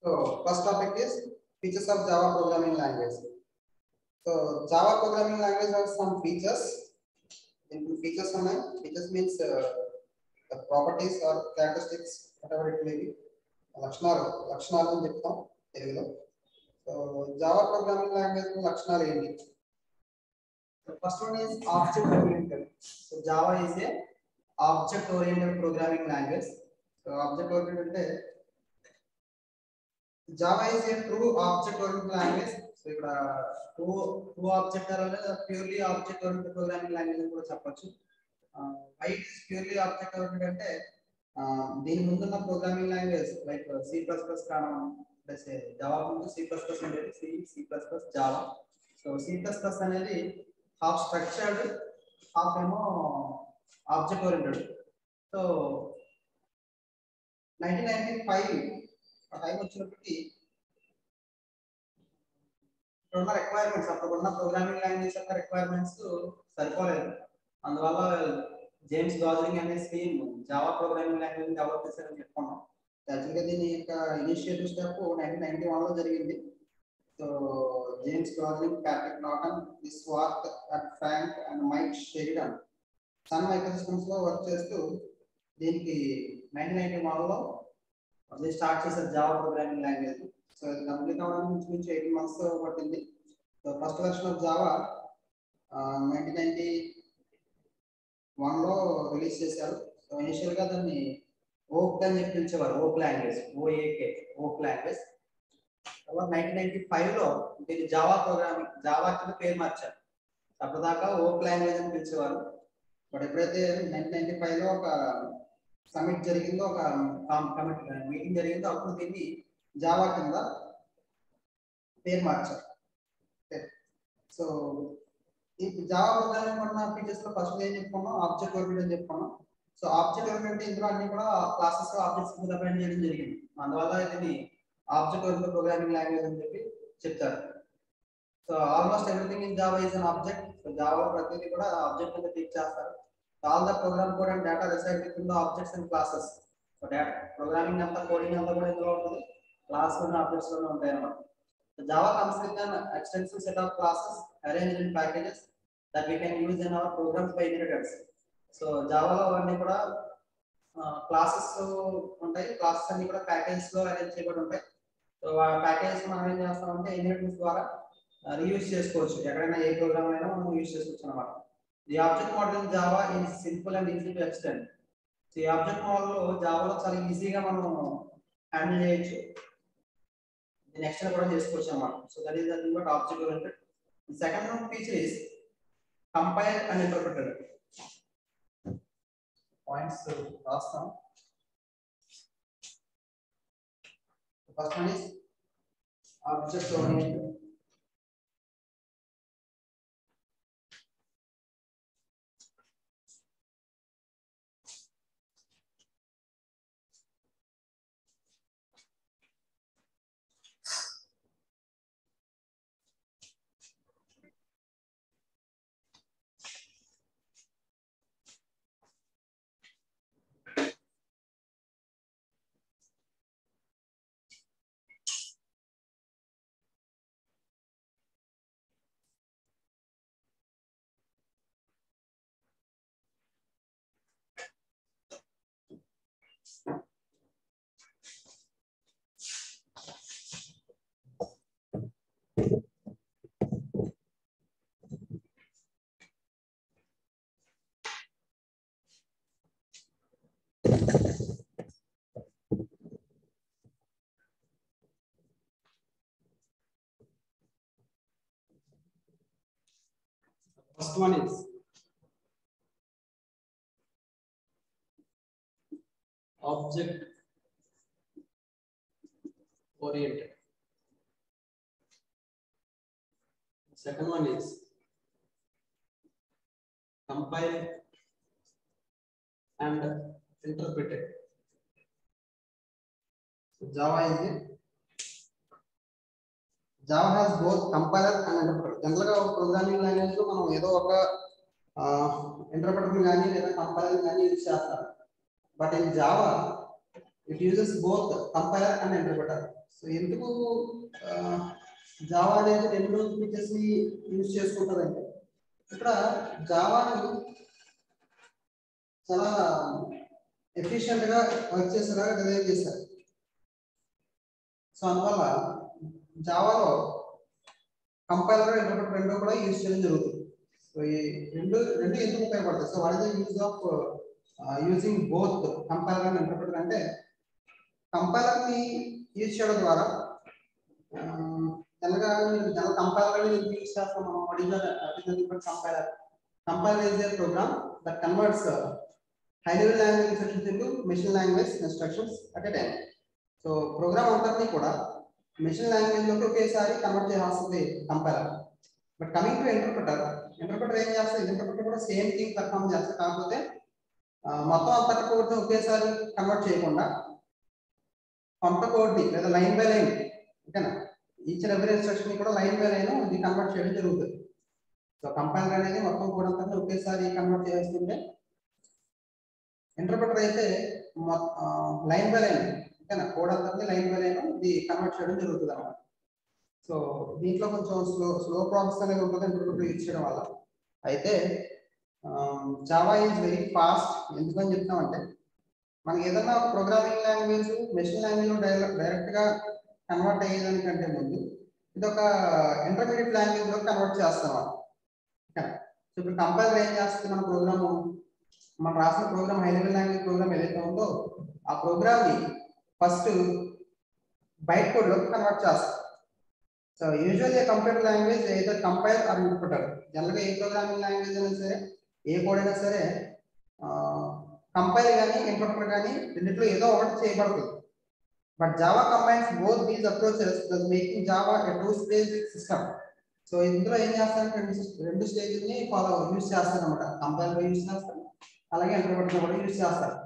So first topic is features of Java programming language. So Java programming language has some features. Into features ఉన్నాయి features means uh, the properties or characteristics whatever it may be లక్షణాలు లక్షణాలు అని చెప్తాం తెలుగులో so Java programming language లక్షణాలు ఏంటి first one is object oriented so Java is a object oriented programming language so object oriented అంటే Java is a true object oriented language so ఇక్కడ true true object అనేది purely object oriented programming language అని కూడా చెప్పొచ్చు why it is purely object oriented అంటే ఆ, దీని ముందున్న programming language like C plus plus కారణం ప్లస్ జావా ముందు సి ప్లస్ ప్లస్ ఉండేది C C plus plus Java so C plus plus అనేది హాఫ్ స్ట్రక్చర్డ్ హాఫ్ ఏమో object oriented so nineteen ninety five ఆ టైం వచ్చినప్పటికీ ఇక్కడ ఉన్న రిక్వైర్మెంట్స్ అప్పుడు ఉన్న ప్రోగ్రామింగ్ లాంగ్వేజ్ యొక్క రిక్వైర్మెంట్స్ సరిపోలేదు అందువల్ల జేమ్స్ గాజరింగ్ అనే scheme Java programming language develop చేశారని చెప్పుకున్నాం యాక్చువల్గా దీని యొక్క initiative step nineteen ninety one లో జరిగింది సో జేమ్స్ గాజరింగ్ ప్యాట్రిక్ నాటన్ విస్వార్త్ Ed Frank and Mike Sheridan Sun Microsystems లో వర్క్ చేస్తూ దీనికి నైన్టీన్ నైన్టీ వన్ లో అది స్టార్ట్ చేశారు జావా ప్రోగ్రామింగ్ లాంగ్వేజ్ సో ఇది కంప్లీట్ అవ్వడానికి ఇంచుమించు ఎయిటీన్ మంత్స్ పట్టింది so first version of Java nineteen ninety one లో రిలీజ్ చేశారు సో ఇనిషియల్ గా దాన్ని ఓక్ అని చెప్పి పిలిచేవారు ఓక్ లాంగ్వేజ్ ఓఏకే ఓక్ లాంగ్వేజ్ తర్వాత నైన్టీన్ నైన్టీ ఫైవ్ లో దీన్ని జావా ప్రోగ్రామింగ్ జావా కింద పేరు మార్చారు అప్పటిదాకా ఓక్ లాంగ్వేజ్ అని పిలిచేవారు బట్ ఎప్పుడైతే నైన్టీన్ నైన్టీ ఫైవ్ లో ఒక సమిట్ జరిగిందో ఒక కమిట్ మీటింగ్ జరిగిందో అప్పుడు దీన్ని జావా కింద పేరు మార్చారు సో ఈ జావా ప్రోగ్రామింగ్ ఉన్న ఫీచర్స్ లో ఫస్ట్ ఏం చెప్పుకున్నాం ఆబ్జెక్ట్ ఓరియంటెడ్ అని చెప్పుకున్నాం సో ఆబ్జెక్ట్ ఓరియంటెడ్ ఇందులో అన్ని కూడా క్లాసెస్ ఆబ్జెక్ట్స్ కింద డిఫైన్ చేయడం జరిగింది అందువల్ల దీన్ని ఆబ్జెక్ట్ ఓరియంటెడ్ ప్రోగ్రామింగ్ లాంగ్వేజ్ అని చెప్పి చెప్తారు so almost everything in Java is an object so Java ప్రతిదీ కూడా ఆబ్జెక్ట్ కింద ట్రీట్ చేస్తారు all the program code and data reside within the objects and classes so data programming అంతా coding అంతా కూడా ఇందులో ఉంటుంది క్లాస్ లోనే ఆబ్జెక్ట్స్ లోనే ఉంటాయి అన్నమాట Java comes with an extensive set of classes arranged in packages that we can use in our programs by inheritance. So జావాలో అన్ని కూడా క్లాసెస్ ఉంటాయి క్లాసెస్ అన్ని కూడా ప్యాకేజెస్ లో అరేంజ్ చేయబడి ఉంటాయి సో ఆ ప్యాకేజెస్ మనం ఏం చేస్తామంటే ఇన్హెరిటెన్స్ ద్వారా రీయూజ్ చేసుకోవచ్చు ఎక్కడైనా ఏ ప్రోగ్రామ్ అయినా మనం యూజ్ చేసుకోవచ్చు అనమాట the object model in Java is simple and easy to extend so ఈ ఆబ్జెక్ట్ మోడల్ జావాలో చాలా ఈజీగా మనం హ్యాండిల్ చేయొచ్చు నెక్స్ట్ కూడా చేసుకోవచ్చు అన్నమాట so that is that but object oriented second one feature is compile and interpreter points రాస్తాం first one is object oriented First one is object oriented. Second one is compile and interpreted. So Java is it? Java has both compiler and interpreter general గా ఒక programming language లో మనం ఏదో ఒక interpreter కానీ లేదా compiler కానీ use చేస్తాం but in Java it uses both compiler and interpreter so ఎందుకు జావా అనేది రెండు ఫీచర్స్ ని యూజ్ చేసుకుంటారంటే ఇక్కడ జావాని చాలా ఎఫిషియెంట్ గా వర్క్ చేసేలాగా డిజైన్ చేశారు సో అందువల్ల జావాలో కంపైలర్ ఇంటర్ప్రెటర్ రెండు కూడా యూజ్ చేయడం జరుగుతుంది సో ఈ రెండు రెండు ఎందుకు ఉపయోగపడతాయి so what is the use of using both compiler and interpreter అంటే కంపైలర్ ని యూజ్ చేయడం ద్వారా జనరల్గా జనరల్ కంపైలర్ అనేది ఎందుకు యూజ్ చేస్తాం మనం what is the compiler compiler is a program that converts high level language instructions into machine language instructions at a time so program అంతటినీ కూడా మెషిన్ లాంగ్వేజ్ లోకి ఒకేసారి కన్వర్ట్ చేయాల్సింది compiler but coming to interpreter interpreter ఏం చేస్తుంది interpreter కూడా same thing perform చేస్తుంది కాకపోతే మొత్తం అంతటి కోడ్ ఒకేసారి కన్వర్ట్ చేయకుండా కొంత కోడ్ని లేదా లైన్ బై లైన్ ఓకేనా ఈచ్ అండ్ ఎవరీ ఇన్స్ట్రక్షన్ కూడా లైన్ బై లైన్ ఇది కన్వర్ట్ చేయడం జరుగుతుంది సో కంపైలర్ అనేది మొత్తం కోడ్ అంతా ఒకేసారి కన్వర్ట్ చేస్తుంటే ఇంటర్ప్రిటర్ అయితే లైన్ బై లైన్ ఓకేనా కోడ్ అంతా లైన్ బై లైన్ ఇది కన్వర్ట్ చేయడం జరుగుతుంది అన్నమాట సో దీంట్లో కొంచెం స్లో స్లో ప్రాసెస్ అనేది ఉంటుంది ఇంటర్ప్రిటర్ యూజ్ చేయడం వల్ల అయితే జావా ఈజ్ వెరీ ఫాస్ట్ ఎందుకని చెప్తామంటే మనకి ఏదైనా ఒక programming language machine language direct గా కన్వర్ట్ అయ్యేదానికంటే ముందు ఇది ఒక ఇంటర్మీడియట్ లాంగ్వేజ్ లో కన్వర్ట్ చేస్తాం సో ఇప్పుడు కంపైలర్ ఏం చేస్తుంది మన ప్రోగ్రామ్ మనం రాసిన program high level language program ఏదైతే ఉందో ఆ ప్రోగ్రామ్ ని ఫస్ట్ బైట్ కోడ్ లో కన్వర్ట్ చేస్తాం సో యూజువల్లీ కంప్యూటర్ లాంగ్వేజ్ ఏదో కంపైల్ ఆర్ ఇంటర్ప్రిటర్ జనరల్గా ఏ ప్రోగ్రామింగ్ లాంగ్వేజ్ అయినా సరే ఏ కోడ్ అయినా సరే కంపైల్ కానీ ఇంటర్ప్రిటర్ కానీ రెండిట్లో ఏదో ఒకటి చేయబడుతుంది but Java combines both these approaches thus making Java a two stage system so ఇందులో ఏం చేస్తారంటే రెండు రెండు స్టేజ్ ని ఫాలో యూజ్ చేస్తారు అనమాట కంపైల్ యూజ్ చేస్తారు అలాగే ఇంటర్ప్రిటర్ కూడా యూజ్ చేస్తారు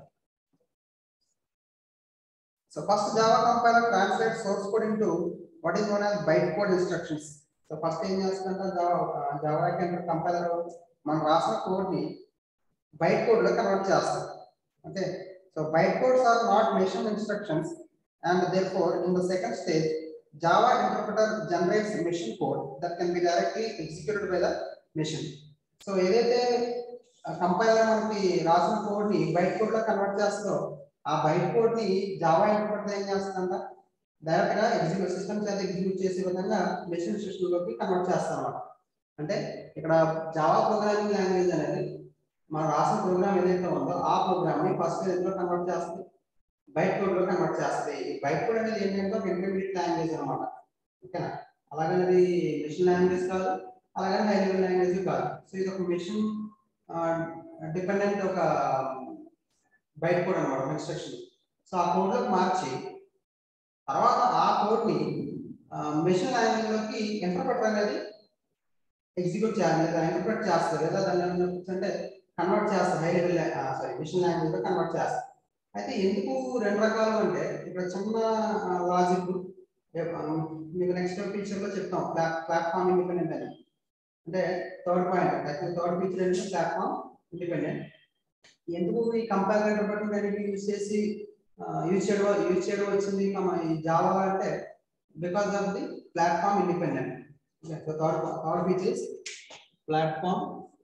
so first Java compiler translate source code into what is known as byte code instructions so first ఏం చేస్తుందంటే జావా జావా కంపైలర్ మనం రాసిన కోడ్ ని బైట్ కోడ్ లో కన్వర్ట్ చేస్తాం okay so byte codes are not machine instructions and therefore in the second stage java interpreter generates machine code that can be directly executed by the machine so ఏదైతే compiler మనకి రాసిన code ని byte code లో convert చేస్తుందో ఆ byte code ని Java interpreter ఏం చేస్తుందంట డైరెక్ట్ గా ఎగ్జిక్యూట్ సిస్టమ్ చేత ఎగ్జిక్యూట్ చేసే విధంగా మెషిన్ సిస్టమ్ లోకి కన్వర్ట్ చేస్తాం అన్నమాట అంటే ఇక్కడ జావా ప్రోగ్రామింగ్ లాంగ్వేజ్ అనేది మనం రాసిన ప్రోగ్రామ్ ఏదైతే ఉందో ఆ ప్రోగ్రామ్ ని ఫస్ట్ ఎందులో కన్వర్ట్ చేస్తుంది బైట్ కోడ్ లో కన్వర్ట్ చేస్తుంది ఈ బైట్ కోడ్ అనేది ఏంటంటే ఒక ఇంటర్మీడియట్ లాంగ్వేజ్ అనమాట ఓకేనా అలాగే అది మెషిన్ లాంగ్వేజ్ కాదు అలాగే హై లెవెల్ లాంగ్వేజ్ కాదు సో ఇది ఒక మెషిన్ డిపెండెంట్ ఒక బైట్ కోడ్ అనమాట ఇన్స్ట్రక్షన్ సో ఆ కోడ్ లోకి మార్చి తర్వాత ఆ కోడ్ ని మెషిన్ లాంగ్వేజ్ లోకి ఇంటర్ప్రెటర్ అనేది ఎగ్జిక్యూట్ చేయాలి లేదా ఇంటర్ప్రెట్ చేస్తారు లేదా దాన్ని అంటే కన్వర్ట్ చేస్తారు high level sorry machine language లో కన్వర్ట్ చేస్తారు అయితే ఎందుకు రెండు రకాలు అంటే ఇక్కడ చిన్న లాజిక్ మీకు నెక్స్ట్ ఫీచర్ లో చెప్తాం ప్లాట్ఫామ్ ఇండిపెండెంట్ అని అంటే third point actual third feature అంటే ప్లాట్ఫామ్ ఇండిపెండెంట్ ఎందుకు ఈ కంపైలర్ ఇంటర్ప్రెటర్ అనేది యూజ్ చేసి యూజ్ చేయడం యూజ్ చేయడం వచ్చింది ఈ జావా అంటే because of the platform independent so third third feature is platform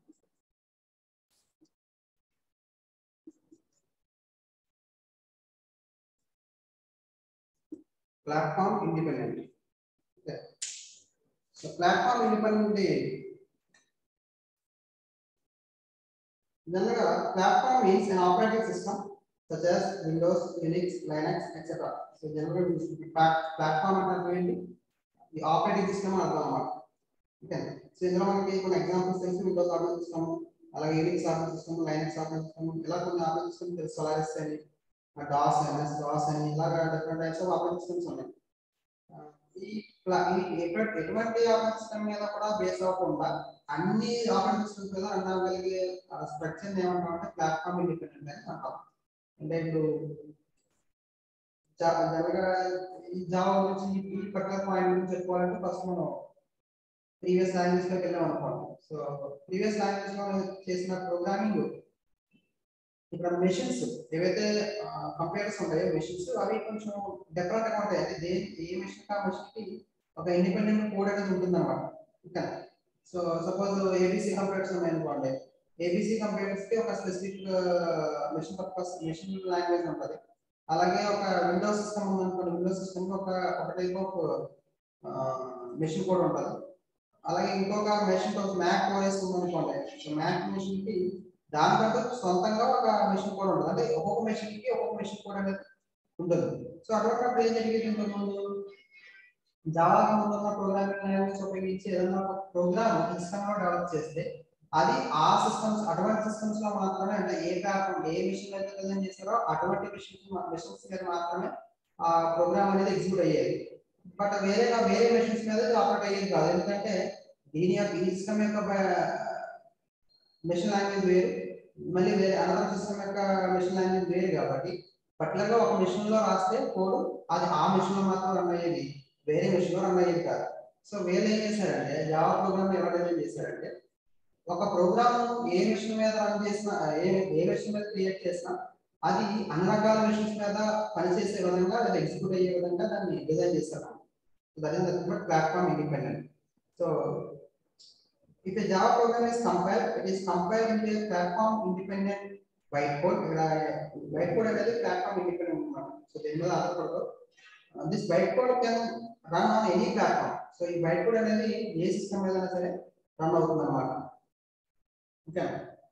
platform independent. Okay. So platform independent అంటే జనరల్గా platform means an operating system such as Windows, Linux, Linux, etc. So జనరల్గా platform అంటే అర్థం ఏంటి ఈ operating system అని అర్థం అన్నమాట ఓకే సో ఇందులో మనకి కొన్ని ఎగ్జాంపుల్స్ తెలుసు విండోస్ ఆపరేటింగ్ సిస్టమ్ అలాగే Unix operating system Linux operating system ఇలా కొన్ని ఆపరేటింగ్ సిస్టమ్ తెలుసు సోలారిస్ అని డాస్ ఎంఎస్ డాస్ అని ఇలాగా different types of operating systems ఉన్నాయి ఈ ఎటువంటి ఆపరేటింగ్ సిస్టమ్ మీద కూడా బేస్ అవ్వకుండా అన్ని ఆపరేటింగ్ సిస్టమ్స్ మీద ఉండగలిగే స్ట్రక్చర్ ఏమంటాం అంటే ప్లాట్ఫామ్ ఇండిపెండెంట్ అని అంటాం అంటే ఇప్పుడు జనరల్గా ఈ జావా గురించి ఈ పర్టికులర్ పాయింట్ గురించి చెప్పుకోవాలంటే ఫస్ట్ మనం ప్రీవియస్ లాంగ్వేజ్ లోకి వెళ్ళాం అనుకోండి సో ప్రీవియస్ లాంగ్వేజ్ లో చేసిన ప్రోగ్రామింగ్ ఇక్కడ మెషిన్స్ ఏవైతే కంప్యూటర్స్ ఉంటాయో మెషిన్స్ అవి కొంచెం డిఫరెంట్ గా ఉంటాయి అంటే దే- ఏ మెషిన్ ఆ మెషిన్ కి ఒక ఇండిపెండెంట్ కోడ్ అనేది ఉంటుంది అనమాట okay so suppose ABC computers ఉన్నాయనుకోండి ఏబిసి కంప్యూటర్స్ కి ఒక specific machine purpose machine language ఉంటుంది అలాగే ఒక విండోస్ సిస్టమ్ ఉందనుకోండి విండోస్ సిస్టమ్ ఒక ఒక టైప్ ఆఫ్ మెషిన్ కోడ్ ఉంటుంది అలాగే ఇంకొక మెషిన్ మ్యాక్ ఓఎస్ ఉందనుకోండి సో మ్యాక్ మెషిన్ కి దానికంటూ సొంతంగా ఒక మెషిన్ కోడ్ ఉంటుంది అంటే ఒక్కొక్క మెషిన్ కి ఒక్కొక్క మెషిన్ కోడ్ అనేది ఉంటుంది సో అటువంటిప్పుడు ఏం జరిగేది ఇంతకుముందు జావా ముందు ఉన్న ప్రోగ్రామింగ్ లాంగ్వేజ్ ఉపయోగించి ఏదైనా ఒక ప్రోగ్రామ్ సిస్టమ్ లో డెవలప్ చేస్తే అది ఆ సిస్టమ్స్ అటువంటి సిస్టమ్స్ లో మాత్రమే అంటే ఏ ప్లాట్ఫామ్ ఏ మిషన్ అయితే డిజైన్ చేస్తారో అటువంటి మిషన్స్ మిషన్స్ మీద మాత్రమే ఆ ప్రోగ్రామ్ అనేది ఎగ్జిక్యూట్ అయ్యేది బట్ వేరే వేరే మెషిన్స్ మీద ఆపరేట్ అయ్యేది కాదు ఎందుకంటే దీని యొక్క ఈ సిస్టమ్ యొక్క మెషిన్ లాంగ్వేజ్ వేరు మళ్ళీ వేరే అనదర్ సిస్టమ్ యొక్క మెషిన్ లాంగ్వేజ్ వేరు కాబట్టి పర్టికులర్ గా ఒక మెషిన్ లో రాస్తే కోడ్ అది ఆ మెషిన్ లో మాత్రం రన్ అయ్యేది వేరే మెషిన్ లో రన్ అయ్యేది కాదు సో వీళ్ళు ఏం చేశారంటే జావా ప్రోగ్రామ్ ఎవరు డిజైన్ చేశారంటే ఒక ప్రోగ్రామ్ ఏ మెషిన్ మీద రన్ చేసినా ఏ ఏ మెషిన్ మీద క్రియేట్ చేసినా అది అన్ని రకాల మెషిన్స్ మీద పనిచేసే విధంగా లేదా ఎగ్జిక్యూట్ అయ్యే విధంగా దాన్ని డిజైన్ చేస్తారు that is nothing but platform independent so if a Java program is compiled, it is compiled into a platform independent whiteboard. ఇక్కడ whiteboard అనేది platform independent అన్నమాట. సో దీని మీద ఆధారపడదు. Uh, this whiteboard can run on any platform. So ఈ whiteboard అనేది ఏ system మీద సరే రన్ అవుతుంది అన్నమాట. Okay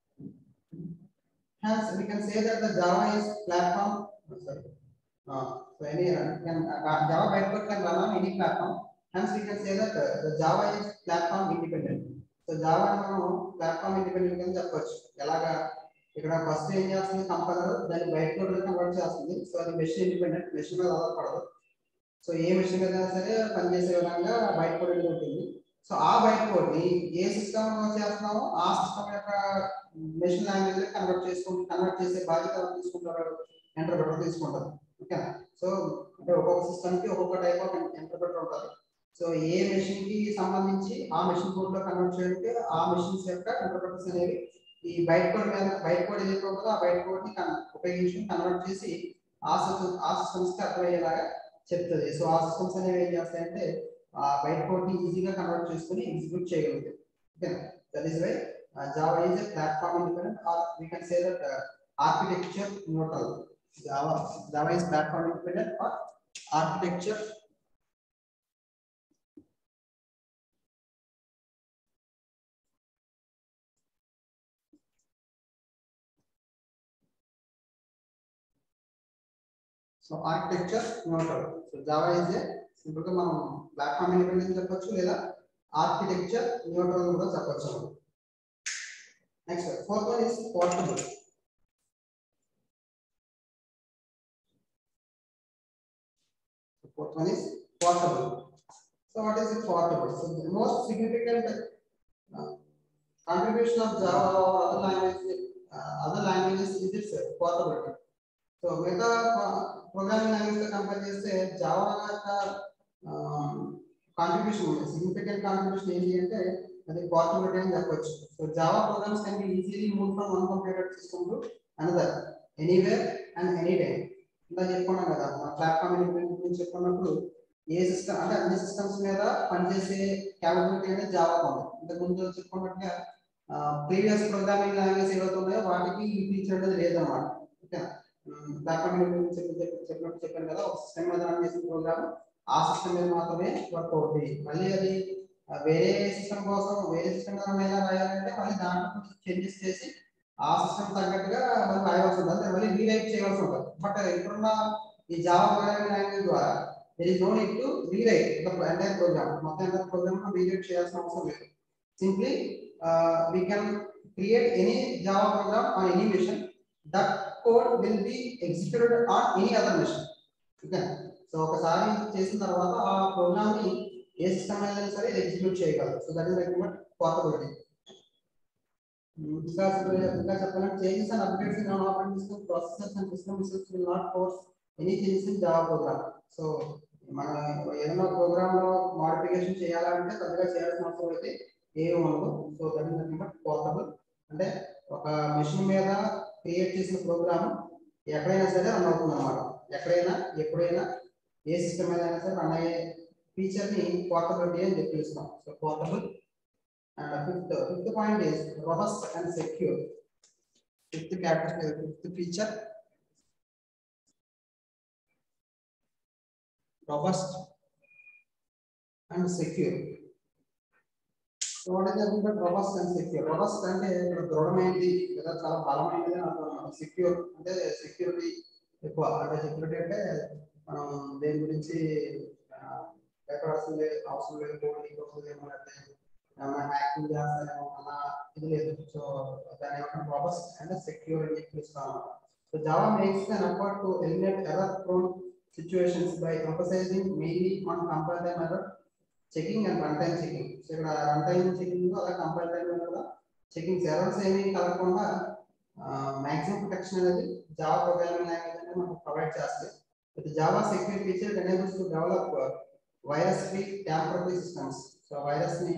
Hence, we can say that the Java is platform. oh, Sorry. Uh, so any uh, can uh, Java whiteboard can run on any platform. Hence, we can say that uh, the Java is platform independent. So Java మనం platform independent అని చెప్పొచ్చు ఎలాగా ఇక్కడ first ఏం చేస్తుంది compiler దాన్ని బయట code convert చేస్తుంది సో అది మెషిన్ ఇండిపెండెంట్ మెషిన్ మీద ఆధారపడదు సో ఏ మెషిన్ మీద అయినా సరే పనిచేసే విధంగా బయట కోడ్ అనేది ఉంటుంది సో ఆ బయట కోడ్ ని ఏ సిస్టమ్ చేస్తున్నామో ఆ సిస్టమ్ యొక్క మెషిన్ లాంగ్వేజ్ కన్వర్ట్ చేసుకుంటూ కన్వర్ట్ చేసే బాధ్యత ఎవరు తీసుకుంటారు ఇంటర్ప్రిటర్ తీసుకుంటారు ఓకే సో అంటే ఒక్కొక్క సిస్టమ్ కి ఒక్కొక్క టైప్ ఆఫ్ ఇంటర్ప్రిటర్ ఉంటుంది సో ఏ మెషిన్ కి సంబంధించి ఆ మెషిన్ కోడ్ లో కన్వర్ట్ చేయడానికి ఆ మెషిన్స్ యొక్క ఇంటర్ప్రిటర్స్ అనేవి ఈ బైట్ కోడ్ మీద బైట్ కోడ్ ఏదైతే ఉంటుందో ఆ బైట్ కోడ్ ని కన్- ఉపయోగించి కన్వర్ట్ చేసి ఆ సిస్టమ్ ఆ సిస్టమ్స్ కి అర్థమయ్యేలాగా చెప్తుంది సో ఆ సిస్టమ్స్ అనేవి ఏం చేస్తాయంటే ఆ బైట్ కోడ్ ని ఈజీగా కన్వర్ట్ చేసుకుని ఎగ్జిక్యూట్ చేయగలుగుతాయి okay that is why Java is a platform independent or we can say that architecture neutral Java Java is platform independent or architecture so architecture neutral so Java is a simple గా మనం platform independent చెప్పొచ్చు లేదా architecture neutral కూడా చెప్పొచ్చు next fourth one is portable fourth one is portable so what is it portable so the most significant contribution of Java or other languages, uh, other languages is its portability. So మిగతా programming language తో compare చేస్తే Java యొక్క contribution ఉంది significant contribution ఏంటి అంటే అది portability అని చెప్పొచ్చు so Java programs can be easily move from one computer system to another anywhere and any time ఇందా చెప్పుకున్నాం కదా ప్లాట్ఫామ్ గురించి చెప్పుకున్నప్పుడు ఏ సిస్టమ్ అంటే అన్ని సిస్టమ్స్ మీద పనిచేసే క్యాపబిలిటీ అనేది జావా ఉంది ఇంతకు ముందు చెప్పుకున్నట్టుగా ప్రీవియస్ ప్రోగ్రామింగ్ లాంగ్వేజ్ ఏవైతే ఉన్నాయో వాటికి ఈ ఫీచర్ అనేది లేదన్నమాట ఓకే ప్లాట్ఫామ్ గురించి చెప్పి చెప్పి చెప్పినట్టు చెప్పాను కదా ఒక సిస్టమ్ మీద రన్ చేసిన ప్రోగ్రామ్ ఆ సిస్టమ్ మీద మాత్రమే వర్క్ అవుతుంది మళ్ళీ అది ఆ, వేరే సిస్టమ్ కోసం వేరే సిస్టమ్ మీద రన్ అయినా రాయాలంటే మళ్ళీ దాంట్లో చేంజెస్ చేసి ఆ సిస్టమ్ తగ్గట్టుగా మళ్ళీ రాయవలసి ఉంటుంది అంటే మళ్ళీ రీరైట్ చేయవలసి ఉంటుంది బట్ ఇప్పుడున్న ఈ జావా ప్రోగ్రామింగ్ లాంగ్వేజ్ ద్వారా there is no need to rewrite the entire program. మొత్తం entire program ను rewrite చేయాల్సిన అవసరం లేదు. Simply, uh, we can create any Java program on any machine. That code will be executed on any other machine. Okay. So ఒకసారి చేసిన తర్వాత ఆ program ని ఏ సిస్టమ్ అయినా సరే ఎగ్జిక్యూట్ చేయగలరు so that is recommend portability ఇంకా ఇంకా చెప్పాలంటే changes and updates in operating system processors and system resource will not force any changes in Java program so మనం ఏదైనా ప్రోగ్రామ్ లో మోడిఫికేషన్ చేయాలంటే పెద్దగా చేయాల్సిన అవసరం అయితే ఏమి ఉండదు so that is nothing but portable అంటే ఒక మెషిన్ మీద క్రియేట్ చేసిన ప్రోగ్రామ్ ఎక్కడైనా సరే రన్ అవుతుంది అనమాట ఎక్కడైనా ఎప్పుడైనా ఏ సిస్టమ్ అయినా సరే రన్ అయ్యే ఫీచర్ ని పోర్టబిలిటీ అని చెప్పి పిలుస్తాం so portable and fifth fifth point is robust and secure fifth character fifth feature robust and secure so what is that robust and secure robust అంటే ఇక్కడ దృఢమైనది లేదా చాలా బలమైనది అని అర్థం అన్నమాట సెక్యూర్ అంటే సెక్యూరిటీ ఎక్కువ అంటే సెక్యూరిటీ అంటే మనం దేని గురించి భయపడాల్సిన లేదు అవసరం లేదు కోడ్ ఇంకొకటి ఏమో లేకపోతే ఏమైనా హ్యాకింగ్ చేస్తారేమో అన్న ఇది లేదు సో దాని ఏమంటారు robust and secure అని చెప్పి పిలుస్తాం అన్నమాట so Java makes an effort to eliminate error prone situations by emphasizing mainly on compile time error checking and runtime checking so ఇక్కడ runtime checking అలా compile time కూడా చెకింగ్ ఎర్రర్స్ ఏమీ కలగకుండా maximum protection అనేది జావా ప్రోగ్రామింగ్ లాంగ్వేజ్ అనేది మనకు provide చేస్తుంది with Java secure feature enables to develop virus free tamper free systems so virus ని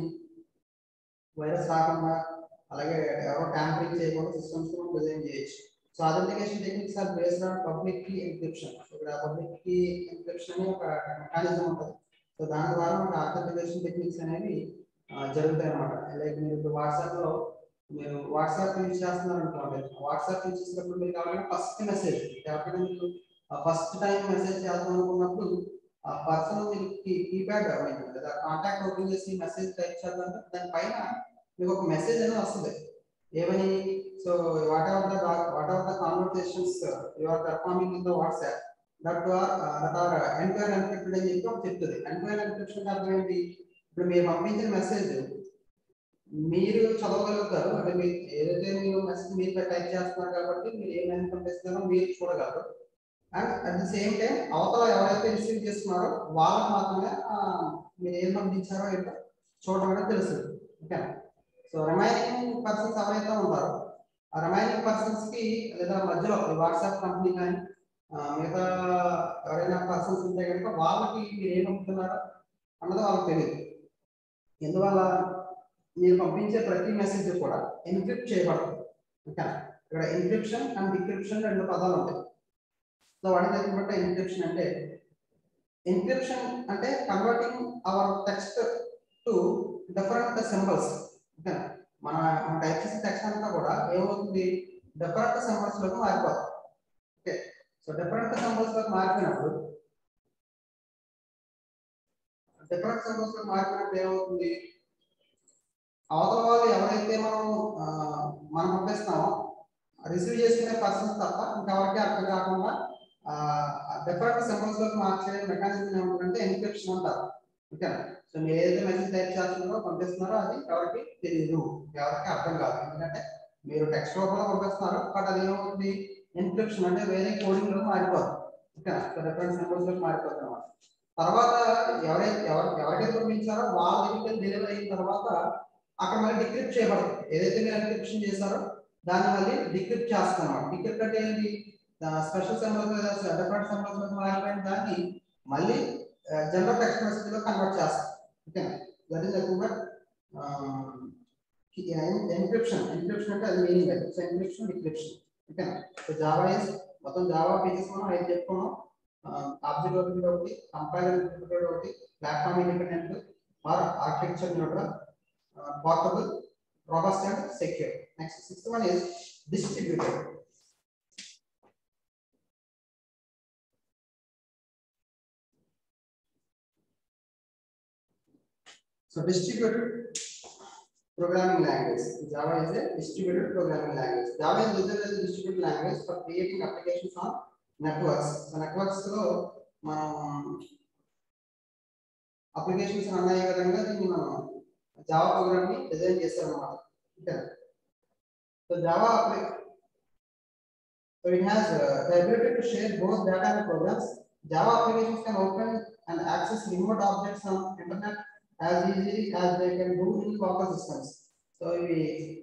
వైరస్ రాకుండా అలాగే ఎవరో ట్యాంపరింగ్ చేయకుండా సిస్టమ్స్ మనం డిజైన్ చేయొచ్చు so authentication techniques are based on public key encryption ఇక్కడ పబ్లిక్ కీ ఎన్క్రిప్షన్ అని ఒక మెకానిజం ఉంటుంది సో దాని ద్వారా మనకు అథెంటికేషన్ టెక్నిక్స్ అనేవి ఆ, జరుగుతాయి అన్నమాట లైక్ మీరు ఇప్పుడు వాట్సాప్ లో మీరు వాట్సాప్ యూజ్ చేస్తున్నారు అనుకోండి వాట్సాప్ యూజ్ చేసినప్పుడు మీరు కావాలంటే ఫస్ట్ మెసేజ్ ఎవరికైనా మీరు ఫస్ట్ టైం మెసేజ్ చేద్దాం అనుకున్నప్పుడు ఆ పర్సన్ మీకు కీప్యాడ్ లేదా కాంటాక్ట్ ఓపెన్ చేసి మెసేజ్ టైప్ చేద్దాం దాని పైన మీకు ఒక మెసేజ్ అనేది వస్తుంది ఏమని so whatever the whatever the conversations you are performing in the WhatsApp that are that are enquire encrypted అని చెప్పి ఒకటి చెప్తుంది ఎంక్వైర్ ఎన్క్రిప్షన్ అర్థం ఏంటి ఇప్పుడు మీరు పంపించిన మెసేజ్ మీరు చదవగలుగుతారు అంటే మీరు ఏదైతే మీరు మెసేజ్ మీరు టైప్ చేస్తున్నారు కాబట్టి మీరు ఏం మెసేజ్ పంపిస్తున్నారో మీరు చూడగలరు and at the same time అవతల ఎవరైతే రిసీవ్ చేస్తున్నారో వాళ్ళకి మాత్రమే ఆ, మీరు ఏం పంపించారో ఏంటో చూడడం అనేది తెలుస్తుంది ఓకే సో రిమైనింగ్ పర్సన్స్ ఎవరైతే ఉంటారో ఆ రిమైనింగ్ పర్సన్స్ కి లేదా మధ్యలో వాట్సాప్ కంపెనీ కానీ ఆ, మిగతా ఎవరైనా పర్సన్స్ ఉంటే కనుక వాళ్ళకి మీరు ఏం పంపుతున్నారో అన్నది వాళ్ళకి తెలియదు ఎందువల్ల మీరు పంపించే ప్రతి మెసేజ్ కూడా ఎన్క్రిప్ట్ చేయబడుతుంది ఓకే ఇక్కడ ఎన్క్రిప్షన్ అండ్ డిక్రిప్షన్ రెండు పదాలు ఉంటాయి సో వాటి దగ్గర ఎన్క్రిప్షన్ అంటే ఎన్క్రిప్షన్ అంటే converting our text to different symbols okay మన మన టైప్ చేసిన టెక్స్ట్ అంతా కూడా ఏమవుతుంది డిఫరెంట్ సింబల్స్ లోకి మారిపోతుంది ఓకే సో డిఫరెంట్ సింబల్స్ లోకి మారిపోయినప్పుడు డిఫరెంట్ సింబల్స్ లోకి మారిపోయినప్పుడు ఏమవుతుంది అవతల వాళ్ళు ఎవరైతే మనం ఆ, మనం పంపిస్తామో రిసీవ్ చేసుకునే పర్సన్స్ తప్ప ఇంకెవరికి అర్థం కాకుండా డిఫరెంట్ సింబల్స్ లోకి మార్చే మెకానిజం ఏమంటారంటే ఎన్క్రిప్షన్ అంటారు ఓకేనా సో మీరు ఏదైతే మెసేజ్ టైప్ చేస్తున్నారో పంపిస్తున్నారో అది ఎవరికి తెలియదు ఎవరికి అర్థం కాదు ఎందుకంటే మీరు టెక్స్ట్ రూపంలో పంపిస్తున్నారు బట్ అది ఏమవుతుంది ఎన్క్రిప్షన్ అంటే వేరే కోడింగ్ లో మారిపోతుంది ఓకేనా సో డిఫరెంట్ సింబల్స్ లోకి మారిపోతుంది అన్నమాట తర్వాత ఎవరైతే ఎవరు ఎవరికైతే పంపించారో వాళ్ళ దగ్గరికి డెలివరీ అయిన తర్వాత అక్కడ మళ్ళీ డిక్రిప్ట్ చేయబడుతుంది ఏదైతే మీరు ఎన్క్రిప్షన్ చేశారో దాన్ని మళ్ళీ డిక్రిప్ట్ చేస్తాం అన్నమాట డిక్రిప్ట్ అంటే ఏంటి స్పెషల్ సింబల్స్ డిఫరెంట్ సింబల్స్ మారిపోయిన దాన్ని మళ్ళీ జనరల్ టెక్స్ట్ మెసేజ్ లో కన్వర్ట్ చేస్తాం ఓకేనా దట్ ఈస్ ఎక్కువగా ఎన్క్రిప్షన్ ఎన్క్రిప్షన్ అంటే అది మీనింగ్ అది సో ఎన్క్రిప్షన్ డిక్రిప్షన్ ఓకేనా సో జావా ఇస్ మొత్తం జావా పేజెస్ మనం అయితే చెప్పుకున్నాం ఆబ్జెక్ట్ ఓరియంటెడ్ ఒకటి కంపైలర్ ఇండిపెండెంట్ ఒకటి platform independent or architecture neutral portable, robust and secure. Next, sixth one is distributed. So distributed programming language. Java is a distributed programming language. Java is used as a distributed language for creating applications on networks. So networks లో మనం applications run అయ్యే విధంగా దీన్ని మనం Java programme ని design చేశారు అన్నమాట okay so Java so it has the ability to share both data and programs Java applications can open and access remote objects on internet as easy as they can do in local systems so ఇవి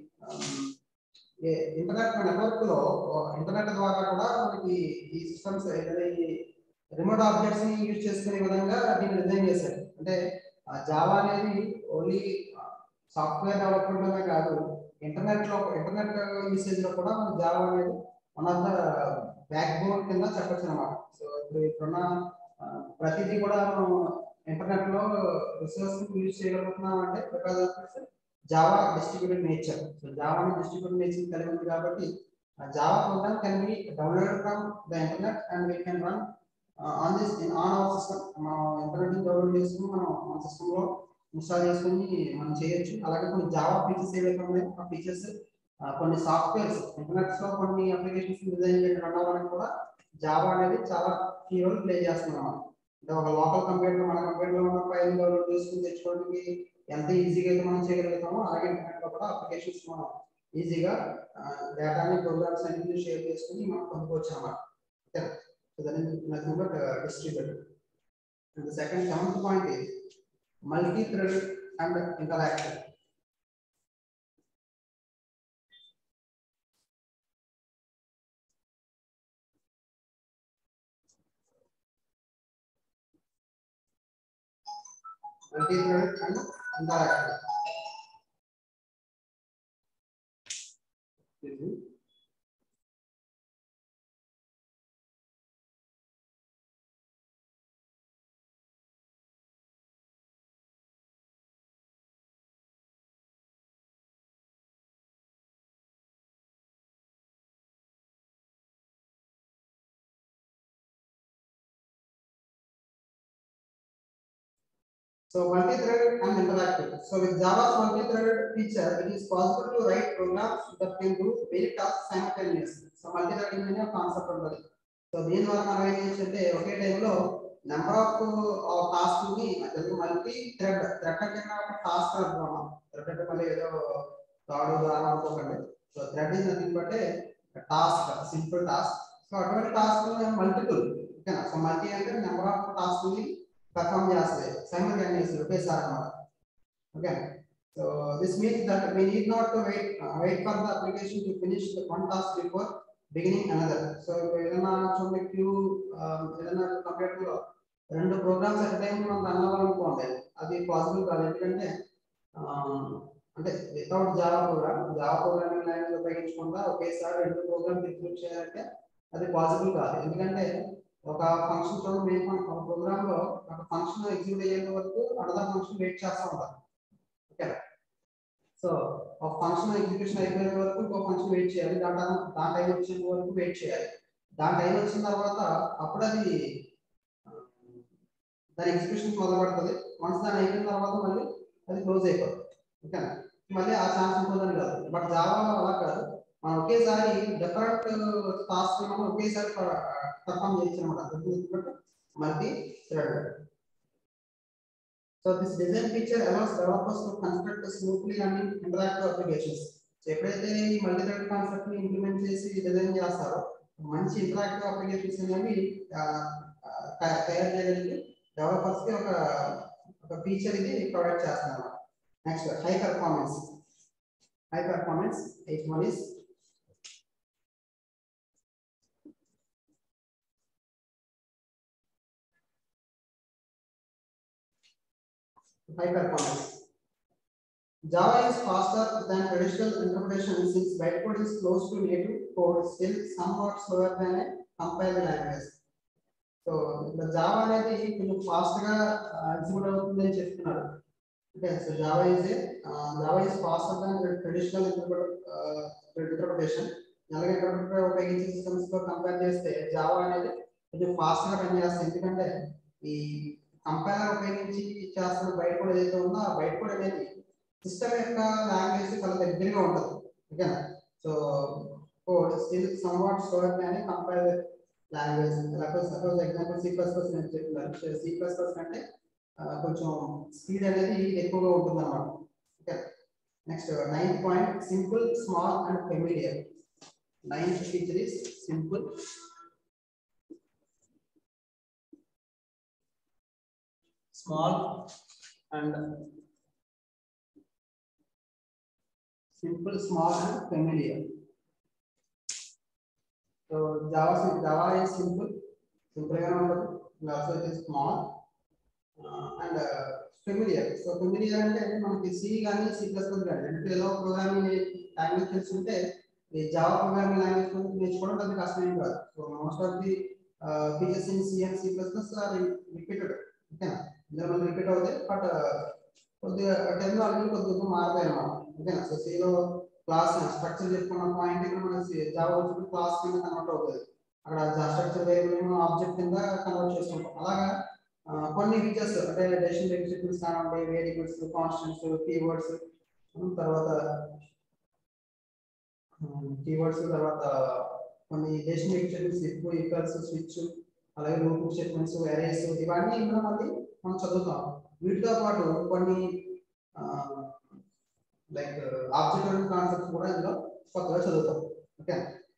internet network లో internet ద్వారా కూడా మనకి ఈ systems ఏదైనా ఈ remote objects ని use చేసుకునే విధంగా దీన్ని డిజైన్ చేశారు అంటే జావా అనేది ఓన్లీ సాఫ్ట్వేర్ డెవలప్మెంట్ లోనే కాదు ఇంటర్నెట్ లో ఇంటర్నెట్ యూసేజ్ లో కూడా మన జావా అనేది one of the backbone కింద చెప్పొచ్చు అనమాట సో ఇప్పుడు ఇప్పుడున్న ఆ, ప్రతిదీ కూడా మనం ఇంటర్నెట్ లో రిసోర్స్ యూజ్ చేయగలుగుతున్నాం అంటే because of Java distributed nature so Java distributed nature కలిగి ఉంది కాబట్టి Java program can be download from the internet and we can run on this in on our system మనం ఇంటర్నెట్ డౌన్లోడ్ చేసుకుని మనం మన system లో ఇన్స్టాల్ చేసుకుని మనం చేయొచ్చు అలాగే కొన్ని జావా ఫీచర్స్ ఏవైతే ఉన్నాయో ఆ ఫీచర్స్ కొన్ని సాఫ్ట్వేర్స్ ఇంటర్నెట్స్ లో కొన్ని అప్లికేషన్స్ డిజైన్ చేయడం రన్ అవ్వడానికి కూడా జావా అనేది చాలా కీ రోల్ ప్లే చేస్తుంది అన్నమాట అంటే ఒక లోకల్ కంప్యూటర్ మన కంప్యూటర్ లో ఉన్న ఫైల్ డౌన్లోడ్ చేసుకుని తెచ్చుకోవడానికి ఎంత ఈజీగా అయితే మనం చేయగలుగుతామో అలాగే ఇంటర్నెట్ లో కూడా అప్లికేషన్స్ మనం ఈజీగా డేటాని ప్రోగ్రామ్స్ అన్ని షేర్ చేసుకుని మనం పొందుకోవచ్చు అన్నమాట okay so that is nothing but distributor and the second seventh point is multi thread and interactive multi-thread and interactive. Excuse me. So multi-threaded and interactive. So with Java's multi-threaded feature, it is possible to write programs that can do many tasks simultaneously. So multi-threading అనే concept ఉంటుంది so దీని ద్వారా మనం ఏం చేయాలంటే ఒకే టైంలో number of task ని మల్టీ థ్రెడ్ థ్రెడ్ అంటే ఒక టాస్క్ అనుకున్నాం థ్రెడ్ అంటే మళ్ళీ ఏదో తాడు ద్వారా అనుకోకండి so thread is nothing but task simple task so అటువంటి టాస్క్ మల్టిపుల్ ఓకేనా సో మల్టీ అంటే నెంబర్ ఆఫ్ టాస్క్ ని perform చేస్తాయి simultaneously ఒకేసారి అన్నమాట okay so this means that we need not to wait uh, wait for the application to finish the one task before beginning another so ఇప్పుడు ఏదైనా చూడండి క్యూ ఏదైనా కంప్యూటర్ లో రెండు ప్రోగ్రామ్స్ అట్ టైం మనం రన్ అవ్వాలనుకోండి అది పాసిబుల్ కాదు ఎందుకంటే um, అంటే without Java program Java programming language ఉపయోగించకుండా ఒకేసారి రెండు ప్రోగ్రామ్స్ ఎగ్జిక్యూట్ చేయాలంటే అది పాసిబుల్ కాదు ఎందుకంటే ఒక ఫంక్షన్ చూడండి మెయిన్ ఒక ప్రోగ్రామ్ లో ఒక ఫంక్షన్ ఎగ్జిక్యూట్ అయ్యేంత వరకు అనదర్ ఫంక్షన్ వెయిట్ చేస్తూ ఉంటారు ఓకే సో ఒక ఫంక్షన్ ఎగ్జిక్యూషన్ అయిపోయేంత వరకు ఇంకో ఫంక్షన్ వెయిట్ చేయాలి దాని టైం- దాని టైం వచ్చేంత వరకు వెయిట్ చేయాలి దాని టైం వచ్చిన తర్వాత అప్పుడు అది ఆ, దాని ఎగ్జిక్యూషన్ మొదలు పెడుతుంది వన్స్ దాని అయిపోయిన తర్వాత మళ్ళీ అది క్లోజ్ అయిపోతుంది ఓకేనా మళ్ళీ ఆ ఛాన్స్ ఉంటుందని కాదు బట్ జావా అలా కాదు మనం ఒకేసారి డిఫరెంట్ టాస్క్ మనం ఒకేసారి పర్ఫామ్ చేయొచ్చు అనమాట multi thread so this design feature allows developers to construct smoothly and interactive applications so ఎప్పుడైతే ఈ మల్టీ థ్రెడ్ కాన్సెప్ట్ ని ఇంప్లిమెంట్ చేసి డిజైన్ చేస్తారో మంచి ఇంటరాక్టివ్ అప్లికేషన్స్ అనేవి ఆ, ఆ, తయా- తయారు చేయడానికి డెవలపర్స్ కి ఒక ఒక ఫీచర్ ఇది ప్రొవైడ్ చేస్తున్నారు next high performance high performance eight one is high performance. Java is faster than traditional interpretation since bytecode is close to native code, still somewhat slower than a compiled language. So ఇప్పుడు Java అనేది కొంచెం fast గా execute అవుతుంది అని చెప్తున్నారు okay so Java is Java is faster than traditional interpretation అలాగే interpreter ఉపయోగించే systems తో కంపేర్ చేస్తే జావా అనేది కొంచెం ఫాస్ట్ గా రన్ చేస్తుంది ఎందుకంటే ఈ కంపైలర్ ఉపయోగించి చేస్తున్న బయట కూడా ఏదైతే ఉందో ఆ బయట కూడా అనేది సిస్టమ్ యొక్క లాంగ్వేజ్ చాలా దగ్గరగా ఉంటుంది ఓకేనా so code still somewhat store కానీ కంపైలర్ లాంగ్వేజ్ లేకపోతే suppose example C plus plus నేను చెప్తున్నాను సి ప్లస్ ప్లస్ అంటే ఆ, కొంచెం స్పీడ్ అనేది ఎక్కువగా ఉంటుంది అన్నమాట okay next ninth point simple small and familiar ninth feature is simple small and simple, small and familiar. So Java Java is simple, simple and also it is small uh, and uh, familiar. So familiar అంటే మనకి C కానీ C plus plus కానీ రెండులో programming language తెలుసుంటే ఈ Java programming language నేర్చుకోవడం పెద్ద కష్టమేం కాదు so most of the features in C and C plus plus are repeated ఓకేనా ఇందులో మనకి రిపీట్ అవుతాయి బట్ కొద్దిగా టెక్నాలజీ కొద్దిగా మారుతాయి అన్నమాట ఓకేనా సో సిలో క్లాస్ స్ట్రక్చర్ చెప్పుకున్న పాయింట్ ఇక్కడ మనకి జావా వచ్చినప్పుడు క్లాస్ కింద కన్వర్ట్ అవుతుంది అక్కడ స్ట్రక్చర్ వేరియబుల్ ఆబ్జెక్ట్ కింద కన్వర్ట్ చేసుకుంటాం అలాగా ఆ, కొన్ని ఫీచర్స్ అంటే డెసిషన్ డెసిషన్స్ కానివ్వండి వేరియబుల్స్ కాన్స్టెంట్స్ కీవర్డ్స్ తర్వాత కీవర్డ్స్ తర్వాత కొన్ని డెసిషన్ డెసిషన్స్ ఎక్కువ ఈక్వల్స్ స్విచ్ అలాగే లూప్ స్టేట్మెంట్స్ అరేస్ ఇవన్నీ ఇందులో మళ్ళీ మనం చదువుతాం వీటితో పాటు కొన్ని లైక్ ఆబ్జెక్ట్ కాన్సెప్ట్స్ కూడా ఇందులో కొత్తగా చదువుతాం ఓకే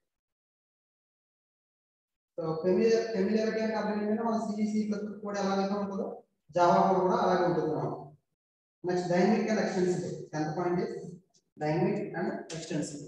సో ఫెమిలియర్ ఫెమిలియారిటీ అంటే అర్థం ఏంటంటే మన సిఈసి ప్లస్ కూడా ఎలాగైతే ఉంటుందో జావా కూడా అలాగే ఉంటుంది మనం next dynamic and extensive tenth point is dynamic and extensive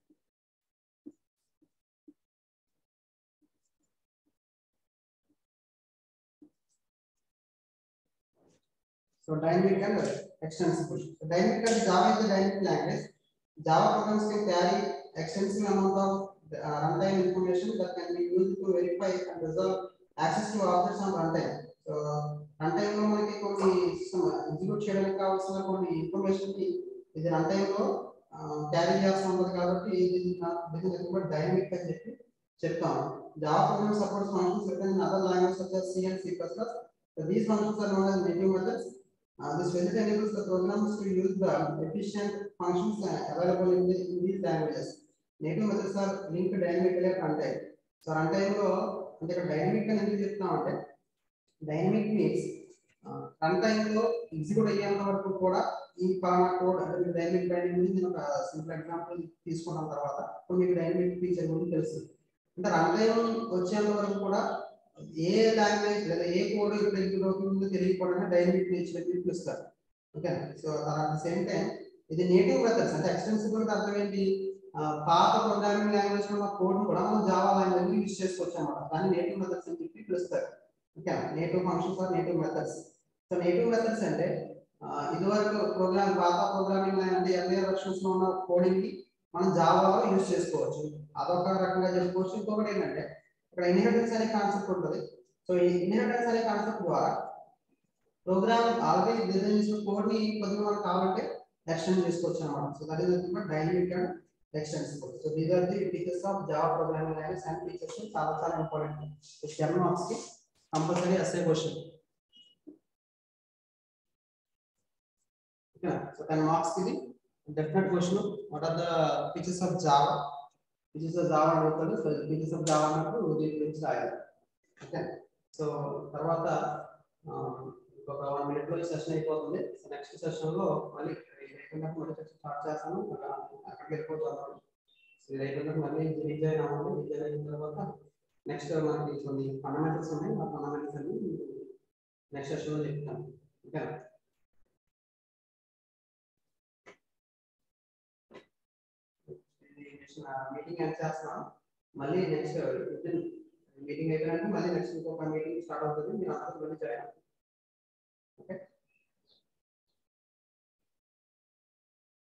So dynamic and extensible. So dynamic and Java is a dynamic language. Java programs can carry extensive amount of uh, runtime information that can be used to verify and resolve access to objects on runtime. So runtime లో మనకి కొన్ని system execute చేయడానికి కావాల్సిన కొన్ని information ని ఇది runtime లో carry చేస్తూ ఉంటుంది కాబట్టి ఇది దీని డైనమిక్ అని చెప్పి చెప్తాం Java program supports functions written in other languages such as C and C++. So these functions are known as native methods. Uh, this method enables the programs to use the efficient functions uh, available in, the, in these languages. Native methods are linked dynamically at runtime. So runtime లో అంటే ఇక్కడ dynamic అని ఎందుకు చెప్తున్నామంటే dynamic means run time లో execute అయ్యేంత వరకు కూడా ఈ పలానా కోడ్ అంటే మీకు డైనమిక్ బైండింగ్ గురించి నేను ఒక సింపుల్ ఎగ్జాంపుల్ తీసుకున్న తర్వాత ఇప్పుడు మీకు డైనమిక్ ఫీచర్ గురించి తెలుస్తుంది అంటే రన్ టైం వచ్చేంత వరకు కూడా ఏ లాంగ్వేజ్ లేదా ఏ కోడ్ ఇప్పుడు ఎగ్జిక్యూట్ అవుతుందో తెలియకపోవడమే డైనమిక్ నేచర్ అని పిలుస్తారు okay so at the same time ఇది నేటివ్ మెథడ్స్ అంటే ఎక్స్టెన్సిబుల్ అంటే అర్థం ఏంటి ఆ, పాత ప్రోగ్రామింగ్ లాంగ్వేజ్ ఉన్న కోడ్ కూడా మనం జావా లాంగ్వేజ్ యూజ్ చేసుకోవచ్చు అనమాట దాన్ని నేటివ్ మెథడ్స్ అని చెప్పి పిలుస్తారు okay native functions or native methods so native methods అంటే ఆ, ఇదివరకు ప్రోగ్రామ్ పాత ప్రోగ్రామింగ్ అంటే ఎర్లియర్ వర్షన్స్ లో ఉన్న కోడింగ్ ని మనం జావాలో యూజ్ చేసుకోవచ్చు అదొక రకంగా చెప్పుకోవచ్చు ఇంకొకటి ఏంటంటే ఇక్కడ ఇన్హెరిటెన్స్ అనే కాన్సెప్ట్ ఉంటుంది సో ఈ ఇన్హెరిటెన్స్ అనే కాన్సెప్ట్ ద్వారా ప్రోగ్రామ్ ఆల్రెడీ డిజైన్ చేసిన కోడ్ ని కొద్దిగా మనకు కావాలంటే ఎక్స్టెండ్ చేసుకోవచ్చు అనమాట so that is dynamic and extensible so these are the features of Java programming language and features చాలా చాలా ఇంపార్టెంట్ టెన్ మార్క్స్ కి compulsory SA question okay so ten marks కి definite question what are the features of Java features of Java అడుగుతాడు so features of Java అన్నప్పుడు దీని గురించి రాయాలి okay so తర్వాత ఆ, ఇంకొక వన్ మినిట్ లో సెషన్ అయిపోతుంది సో నెక్స్ట్ సెషన్ లో మళ్ళీ ఇది అయిపోయినాక మళ్ళీ సెషన్ స్టార్ట్ చేస్తాను అక్కడ అక్కడికి వెళ్ళిపోతాను సో ఇది అయిపోయినాక మళ్ళీ రీజైన్ అవ్వండి రీజైన్ అయిన తర్వాత నెక్స్ట్ మనకి కొన్ని ఫండమెంటల్స్ ఉన్నాయి ఆ ఫండమెంటల్స్ అన్ని నెక్స్ట్ సెషన్ లో చెప్తాను ఓకే మీటింగ్ ఎండ్ చేస్తున్నాను మళ్ళీ నెక్స్ట్ మీటింగ్ అయిపోయినాక మళ్ళీ నెక్స్ట్ ఇంకొక మీటింగ్ స్టార్ట్ అవుతుంది మీరు అందరూ మళ్ళీ జాయిన్ ఓకే